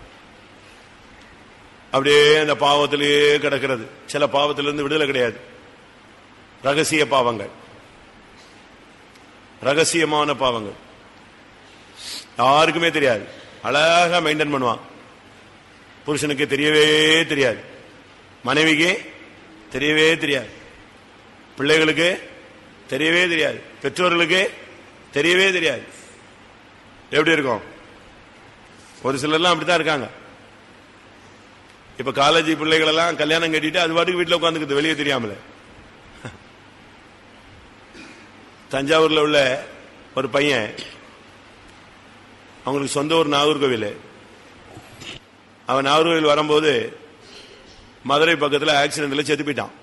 அப்படியே அந்த பாவத்திலேயே கிடக்கிறது சில பாவத்திலிருந்து விடுதலை கிடையாது ரகசிய பாவங்கள் ரகசியமான பாவங்கள் யாருக்குமே தெரியாது அழகா மெயின்டைன் பண்ணுவான் புருஷனுக்கு தெரியவே தெரியாது மனைவிக்கு தெரியவே தெரியாது பிள்ளைகளுக்கு தெரியவே தெரியாது பெற்றோர்களுக்கு தெரியவே தெரியாது எப்படி இருக்கும் ஒரு சிலர்லாம் அப்படித்தான் இருக்காங்க இப்ப காலேஜ் பிள்ளைகள் எல்லாம் கல்யாணம் கட்டிட்டு அது பாட்டுக்கு வீட்டுல உட்காந்துக்குது வெளியே தெரியாமல தஞ்சாவூர்ல உள்ள ஒரு பையன் அவங்களுக்கு சொந்த ஊர் நாகர்கோவில் அவன் நாகர்கோவில் வரும்போது மதுரை பக்கத்துல ஆக்சிடென்ட்ல செத்து போயிட்டான்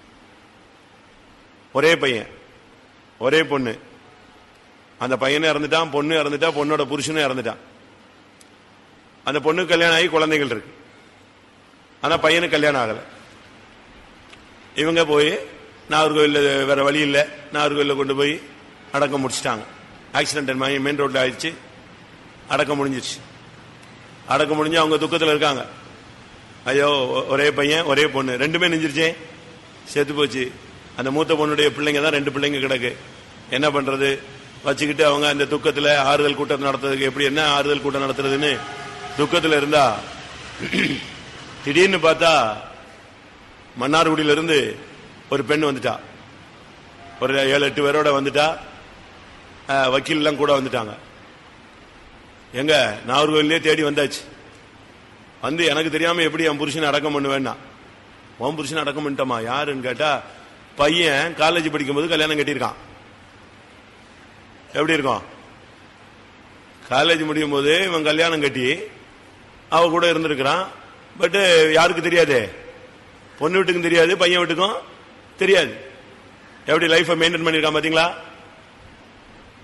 ஒரே பையன் ஒரே பொண்ணு அந்த பையனும் இறந்துட்டான் பொண்ணு இறந்துட்டா பொண்ணோட புருஷனும் இறந்துட்டான் அந்த பொண்ணுக்கு கல்யாணம் ஆகி குழந்தைகள் இருக்கு ஆனா பையனுக்கு கல்யாணம் ஆகல இவங்க போய் நாகர்கோவில் வேற வழி இல்லை நாகர்கோவில் கொண்டு போய் அடக்கம் முடிச்சிட்டாங்க ஆக்சிடென்ட் மெயின் ரோட்ல ஆயிடுச்சு அடக்கம் முடிஞ்சிருச்சு அடக்கம் முடிஞ்சு அவங்க துக்கத்தில் இருக்காங்க ஐயோ ஒ- ஒரே பையன் ஒரே பொண்ணு ரெண்டுமே நெஞ்சிருச்சே செத்து போச்சு அந்த மூத்த பொண்ணுடைய பிள்ளைங்க தான் ரெண்டு பிள்ளைங்க கிடக்கு என்ன பண்றது வச்சுக்கிட்டு அவங்க அந்த துக்கத்துல ஆறுதல் கூட்டம் நடத்துறதுக்கு எப்படி என்ன ஆறுதல் கூட்டம் நடத்துறதுன்னு துக்கத்துல இருந்தா திடீர்னு பார்த்தா மன்னார்குடியில இருந்து ஒரு பெண் வந்துட்டா ஒரு ஏழு எட்டு பேரோட வந்துட்டா அஹ், வக்கீல் எல்லாம் கூட வந்துட்டாங்க எங்க நாகர்கோவிலே தேடி வந்தாச்சு வந்து எனக்கு தெரியாம எப்படி என் புருஷனை அடக்கம் பண்ணுவேன்னா உன் புருஷனை அடக்கம் பண்ணிட்டோமா யாருன்னு கேட்டா பையன் காலேஜ் படிக்கும்போது கல்யாணம் கட்டியிருக்கான் எப்படி இருக்கும் காலேஜ் முடியும் போது இவன் கல்யாணம் கட்டி அவ கூட இருந்திருக்கிறான் பட் யாருக்கு தெரியாது பொண்ணு வீட்டுக்கும் தெரியாது பையன் வீட்டுக்கும் தெரியாது எப்படி லைஃபை மெயின்டைன் பண்ணிருக்கான் பாத்தீங்களா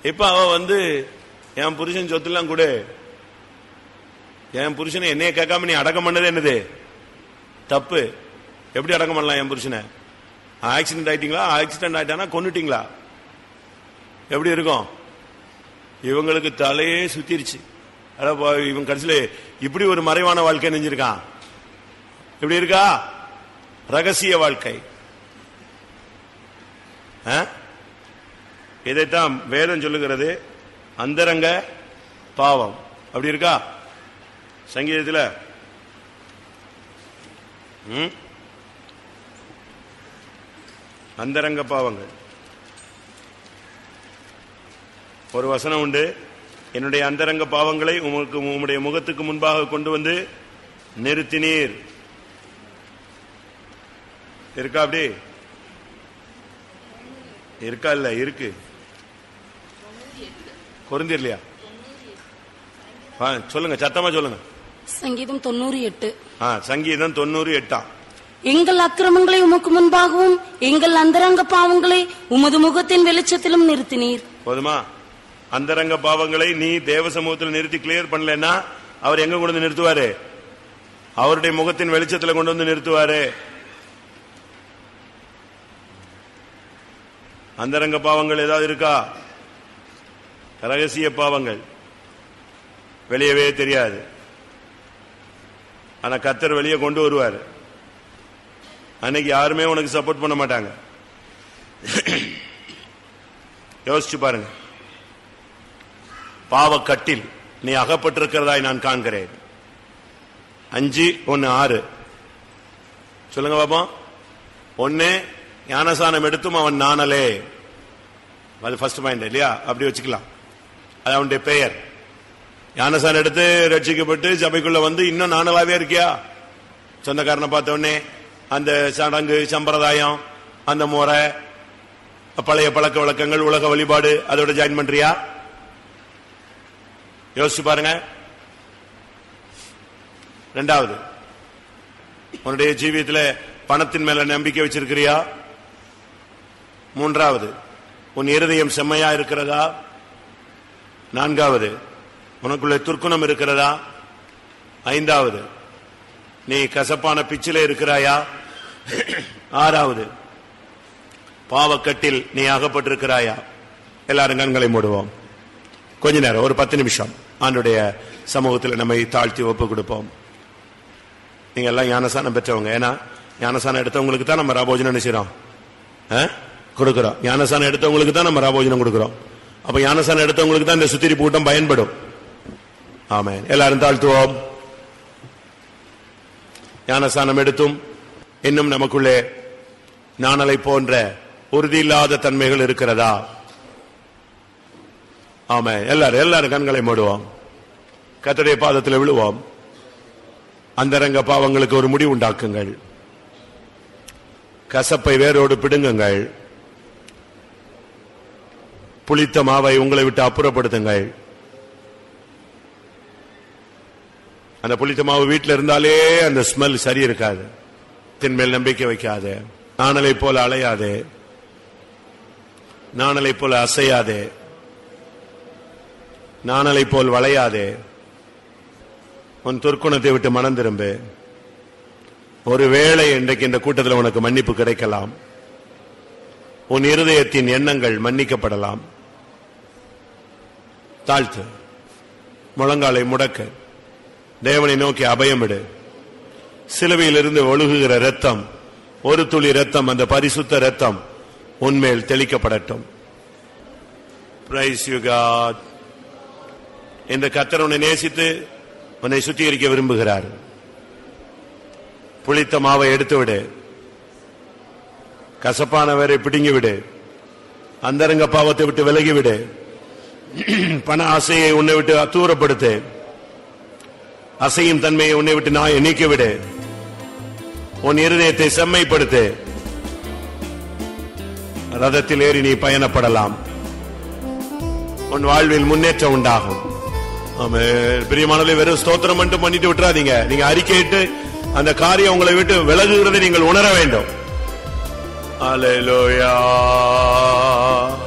இப்ப அவ வந்து என் புருஷன் சொத்துலாம் கொடு என் புருஷனை என்னைய கேட்காம நீ அடக்கம் பண்ணது என்னது தப்பு எப்படி அடக்கம் பண்ணலாம் என் புருஷனை ஆக்சிடென்ட் ஆயிட்டீங்களா ஆக்சிடென்ட் ஆயிட்டானா கொன்னுட்டீங்களா எப்படி இருக்கும் இவங்களுக்கு தலையே சுத்திருச்சு அட பா- இவன் கடைசியில இப்படி ஒரு மறைவான வாழ்க்கை நெஞ்சிருக்கான் இப்படி இருக்கா ரகசிய வாழ்க்கை ஆ? இதைத்தான் வேதம் சொல்லுகிறது அந்தரங்க பாவம் அப்படி இருக்கா சங்கீதத்தில் ம்? அந்தரங்க பாவங்கள் ஒரு வசனம் உண்டு என்னுடைய அந்தரங்க பாவங்களை உமக்கு உம்முடைய முகத்துக்கு முன்பாக கொண்டு வந்து நிறுத்தினீர் இருக்கா அப்படி இருக்கா இல்ல இருக்கு பொருந்திரலையா ஆ, சொல்லுங்க சத்தமா சொல்லுங்க சங்கீதம் தொண்ணூறு எட்டு ஆ, சங்கீதம் தொண்ணூறு எட்டாம் எங்கள் அக்கிரமங்களை உமக்கு முன்பாகவும் எங்கள் அந்தரங்க பாவங்களை உமது முகத்தின் வெளிச்சத்திலும் நிறுத்தினீர் போதுமா அந்தரங்க பாவங்களை நீ தேவ சமூகத்தில் நிறுத்தி கிளியர் பண்ணலன்னா அவர் எங்க கொண்டு வந்து நிறுத்துவாரு அவருடைய முகத்தின் வெளிச்சத்துல கொண்டு வந்து நிறுத்துவாரு அந்தரங்க பாவங்கள் ஏதாவது இருக்கா ரகசிய பாவங்கள் வெளியவே தெரியாது ஆனா கத்தர் வெளியே கொண்டு வருவார் அன்னைக்கு யாருமே உனக்கு சப்போர்ட் பண்ண மாட்டாங்க யோசிச்சு பாருங்க பாவக்கட்டில் நீ அகப்பட்டிருக்கிறதாய் நான் காண்கிறேன் அஞ்சு ஒன்னு ஆறு சொல்லுங்க பாப்போம் ஒன்னு ஞானசானம் எடுத்தும் அவன் நாணலே அது ஃபர்ஸ்ட் பாயிண்ட் இல்லையா அப்படி வச்சுக்கலாம் அது அவனுடைய பெயர் ஞானசானம் எடுத்து ரட்சிக்கப்பட்டு சபைக்குள்ள வந்து இன்னும் நாணலாவே இருக்கியா சொந்தக்காரனை பார்த்த உடனே அந்த சடங்கு சம்பிரதாயம் அந்த முறை பழைய பழக்க வழக்கங்கள் உலக வழிபாடு அதோட ஜாயின் பண்றியா யோசிச்சு பாருங்க ரெண்டாவது உன்னுடைய ஜீவியத்துல பணத்தின் மேல நம்பிக்கை வச்சிருக்கிறியா மூன்றாவது உன் இருதயம் செம்மையா இருக்கிறதா நான்காவது உனக்குள்ள துர்க்குணம் இருக்கிறதா ஐந்தாவது நீ கசப்பான பிச்சில இருக்கிறாயா ஆறாவது பாவக்கட்டில் நீ அகப்பட்டிருக்கிறாயா எல்லாரும் கண்களை மூடுவோம் கொஞ்ச நேரம் ஒரு பத்து நிமிஷம் ஆண்டுடைய சமூகத்தில் நம்மை தாழ்த்தி ஒப்பு கொடுப்போம் நீங்க எல்லாம் ஞானசானம் பெற்றவங்க ஏன்னா ஞானசானம் எடுத்தவங்களுக்கு தான் நம்ம ராபோஜனம் என்ன செய்றோம் ஆ? கொடுக்கிறோம் ஞானசானம் எடுத்தவங்களுக்கு தான் நம்ம ராபோஜனம் கொடுக்கிறோம் அப்ப ஞானசானம் எடுத்தவங்களுக்கு தான் இந்த சுத்திரி கூட்டம் பயன்படும் ஆமென் எல்லாரும் தாழ்த்துவோம் ஞானசானம் எடுத்தும் இன்னும் நமக்குள்ளே நாணலை போன்ற உறுதியில்லாத தன்மைகள் இருக்கிறதா ஆமா எல்லாரும் எல்லாரும் கண்களை மூடுவோம் கர்த்தருடைய பாதத்தில் விழுவோம் அந்தரங்க பாவங்களுக்கு ஒரு முடிவு உண்டாக்குங்கள் கசப்பை வேரோடு பிடுங்குங்கள் புளித்த மாவை உங்களை விட்டு அப்புறப்படுத்துங்கள் அந்த புளித்த மாவு வீட்டில் இருந்தாலே அந்த ஸ்மெல் சரி இருக்காது தின்மேல் நம்பிக்கை வைக்காது நாணலை போல அலையாதே நாணலை போல அசையாதே நாணலை போல் வளையாதே உன் துர்க்குணத்தை விட்டு மனம் திரும்பு ஒருவேளை இன்றைக்கு இந்த கூட்டத்தில் உனக்கு மன்னிப்பு கிடைக்கலாம் உன் இருதயத்தின் எண்ணங்கள் மன்னிக்கப்படலாம் தாழ்த்து முழங்காலை முடக்க தேவனை நோக்கி அபயமிடு சிலுவையிலிருந்து ஒழுகுகிற ரத்தம் ஒரு துளி ரத்தம் அந்த பரிசுத்த ரத்தம் உன்மேல் தெளிக்கப்படட்டும் பிரைஸ் யூ காட் இந்த கத்தர் உன்னை நேசித்து உன்னை சுத்திகரிக்க விரும்புகிறார் புளித்த மாவை எடுத்து விடு கசப்பானவரை பிடுங்கி விடு அந்தரங்க பாவத்தை விட்டு விலகி விடு பண ஆசையை உன்னை விட்டு தூரப்படுத்து அசையும் தன்மையை உன்னை விட்டு நான் நீக்கி விடு உன் இருதயத்தை செம்மைப்படுத்து ரதத்தில் ஏறி நீ பயணப்படலாம் உன் வாழ்வில் முன்னேற்றம் உண்டாகும் ஆமே பிரியமானவர்களே வெறும் ஸ்தோத்திரம் மட்டும் பண்ணிட்டு விட்டுறாதீங்க நீங்க அறிக்கையிட்டு அந்த காரியம் உங்களை விட்டு விலகுகிறதை நீங்கள் உணர வேண்டும் அல்லேலூயா